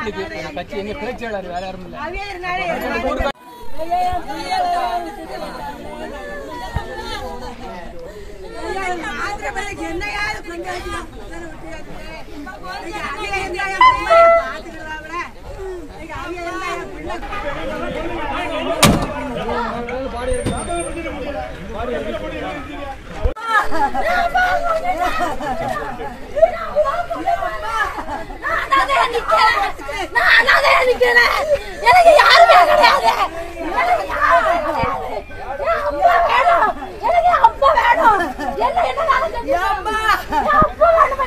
Public கட்சி எங்க பேச்சாளர் வேற யாரும் இல்ல எனக்கு யாருமே கிடையாது எனக்கு யாருமே கிடையாது என் அப்பா வேணும் எனக்கு என் அப்பா வேணும் என்ன என்ன நாளும் செஞ்சு அப்பா என் அப்பா வேணுமா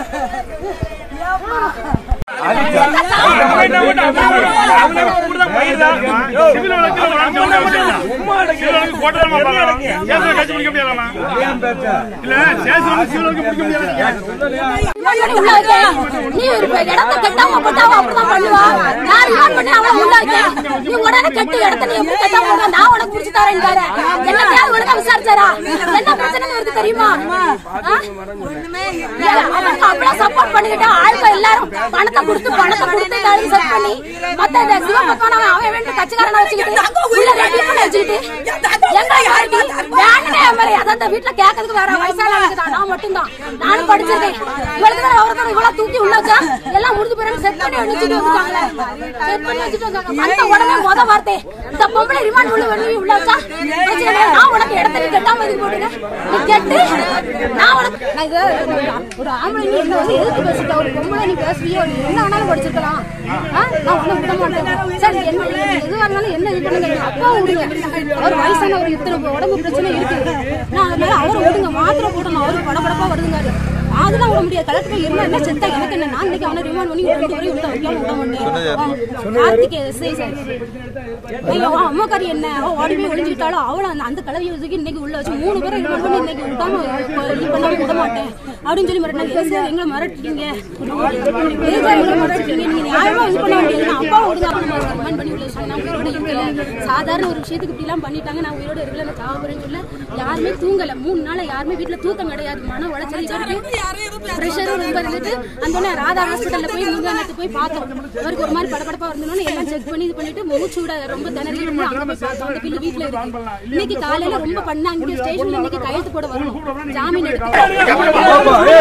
எனக்கு உள்ள வைக்க. நீ ஒரு இடத்த கெட்டாம போட்டாவ அப்படிதான் பண்ணுவா நான் ரிவார்ட் பண்ணி அவளை உள்ள வைக்க நீ உடனே கெட்டு இடத்த நீ எப்படி கெட்டாம போடுவ நான் உனக்கு புடிச்சு தரேன் பாரு என்னத்தையாவது ஒழுங்கா விசாரிச்சாரா என்ன பிரச்சனை இருக்கு தெரியுமா ஆ? ஏன் அவனுக்கு அவ்வளவு சப்போர்ட் பண்ணிக்கிட்டு ஆளுங்க எல்லாரும் பணத்தை கொடுத்து பணத்தை கொடுத்து எல்லாரும் செட் பண்ணி மத்த இந்த சிவபக்தன் அவன் அவன் வேண்டிய கட்சிக்காரனை வச்சுக்கிட்டு உள்ள ரெண்டு பண்ணி வச்சுக்கிட்டு எங்க யாருக்கு வேணுனே என் மேல அதான் இந்த வீட்டுல கேட்கறதுக்கு வேற வயசானவங்க தான் நான் மட்டும்தான் நானும் படிச்சிருக்கேன் இவளுக்கு தான் அவருக்கு இவ்வளவு தூக்கி உள்ள வச்சா எல்லாம் முடிஞ்சு போயிருக்கு செட் பண்ணி வச்சுட்டு வந்துட்டாங்களே செட் பண்ணி வச்சுட்டு வந்தாங்க வந்த உடனே முத வார்த்தை இந்த பொம்பளை ரிமாண்ட் உள்ள பண்ணி உள்ள வச்சா வச்சுக்கங்க, நான் உனக்கு இடத்த நீ கெட்டாம இதுக்கு போட்டுங்க நீ கெட்டு நான் உனக்கு நான் இது ஒரு ஆம்பளை நீ என்ன வந்து எதுக்கு பேசிட்ட ஒரு பொம்பளை நீ பேசுவியோ நீ என்ன வேணாலும் படிச்சிருக்கலாம் ஆ? நான் உன்னை விட மாட்டேன் சரி என்ன நீங்க எதுவா இருந்தாலும் என்ன இது பண்ணுங்க எங்க அப்பா விடுங்க அவர் வயசான ஒரு இத்தனை உடம்பு பிரச்சனை இருக்கு நான் அதனால அவரை விடுங்க மாத்திரை போடணும் அவரு படபடப்பா வருதுங்காரு அதெல்லாம் விட முடியாது கலெக்டர் இருந்தா என்ன செத்தா எனக்கு என்ன நான் இன்னைக்கு அவனை ரிமாண்ட் பண்ணி ரெண்டு பேரும் உள்ள வைக்காம விட மாட்டேன் கார்த்திகே எஸ்ஐ சார் ஐயோ அம்மாக்காரி என்ன அவ ஓடி போய் ஒளிஞ்சுக்கிட்டாலும் அவளை அந்த அந்த கலவையை வச்சுக்கி இன்னைக்கு உள்ள வச்சு மூணு பேரும் ரிமாண்ட் பண்ணி இன்னைக்கு விடாம இது பண்ணாம விட மாட்டேன் அப்படின்னு சொல்லி மிரட்டினாங்க எது சார் எங்களை மிரட்டிட்டீங்க எது சார் எங்களை மிரட்டிட்டீங்க நீங்க நியாயமா இது பண்ண முடியாது நான் அப்பா விடுங்க அப்படின்னு ரிமாண்ட் பண்ணி உள்ள வச்சாங்க நான் உயிரோட இருக்கல சாதாரண ஒரு விஷயத்துக்கு இப்படி எல்லாம் பண்ணிட்டாங்க நான் உயிரோட இருக்கல நான் சாவ போறேன்னு சொல்ல யாருமே தூங்கல மூணு நாள் யாருமே வீட்டுல தூக்கம் கிடையாது மன உளைச்சல் இருக்கு ப்ரெஷரும் ரொம்ப இருந்துட்டு அந்த உடனே ராதா ஹாஸ்பிட்டல்ல போய் முந்தானத்து போய் பார்த்தோம் அவருக்கு ஒரு மாதிரி படபடப்பா இருந்தோன்னு எல்லாம் செக் பண்ணி இது பண்ணிட்டு மூச்சு விட ரொம்ப திணறி இருந்து அங்க போய் பார்த்தோம் அந்த பில்லு வீட்டுல இருக்கு இன்னைக்கு காலையில ரொம்ப பண்ண அங்கே ஸ்டேஷன்ல இன்னைக்கு கையெழுத்து போட வரணும் ஜாமீன் எடுத்து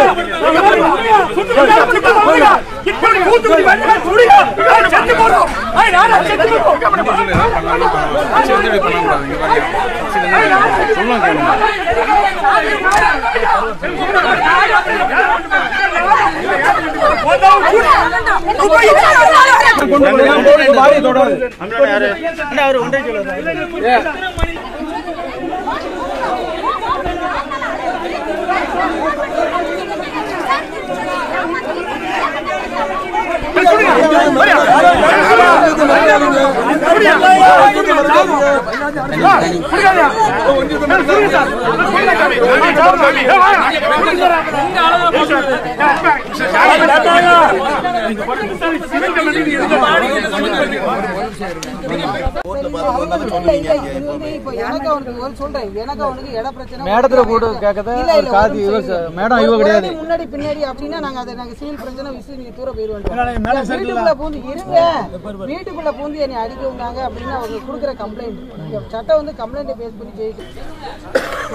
எனக்கு அவனுக்கு ஒரு சொல்றேன் எனக்கு அவனுக்கு இட பிரச்சனை மேடத்துல போட்டு கேட்கறத இல்ல, அவர் இல்ல, காது ஒரு இவ நிமிஷம் ச- மேடம் இவ கிடையாது முன்னாடி, முன்னாடி பின்னாடி அப்படின்னா நாங்க அதை நாங்க சிவில் பிரச்சனை விசி நீங்க தூர போயிருவோம் வீட்டுக்குள்ள பூந்து இருங்க வீட்டுக்குள்ள பூந்து என்னை அடிக்க வந்தாங்க அப்படின்னு அவங்க கொடுக்குற கம்ப்ளைண்ட் சட்டம் வந்து கம்ப்ளைண்ட் பேஸ் பண்ணி ஜெயிக்கும்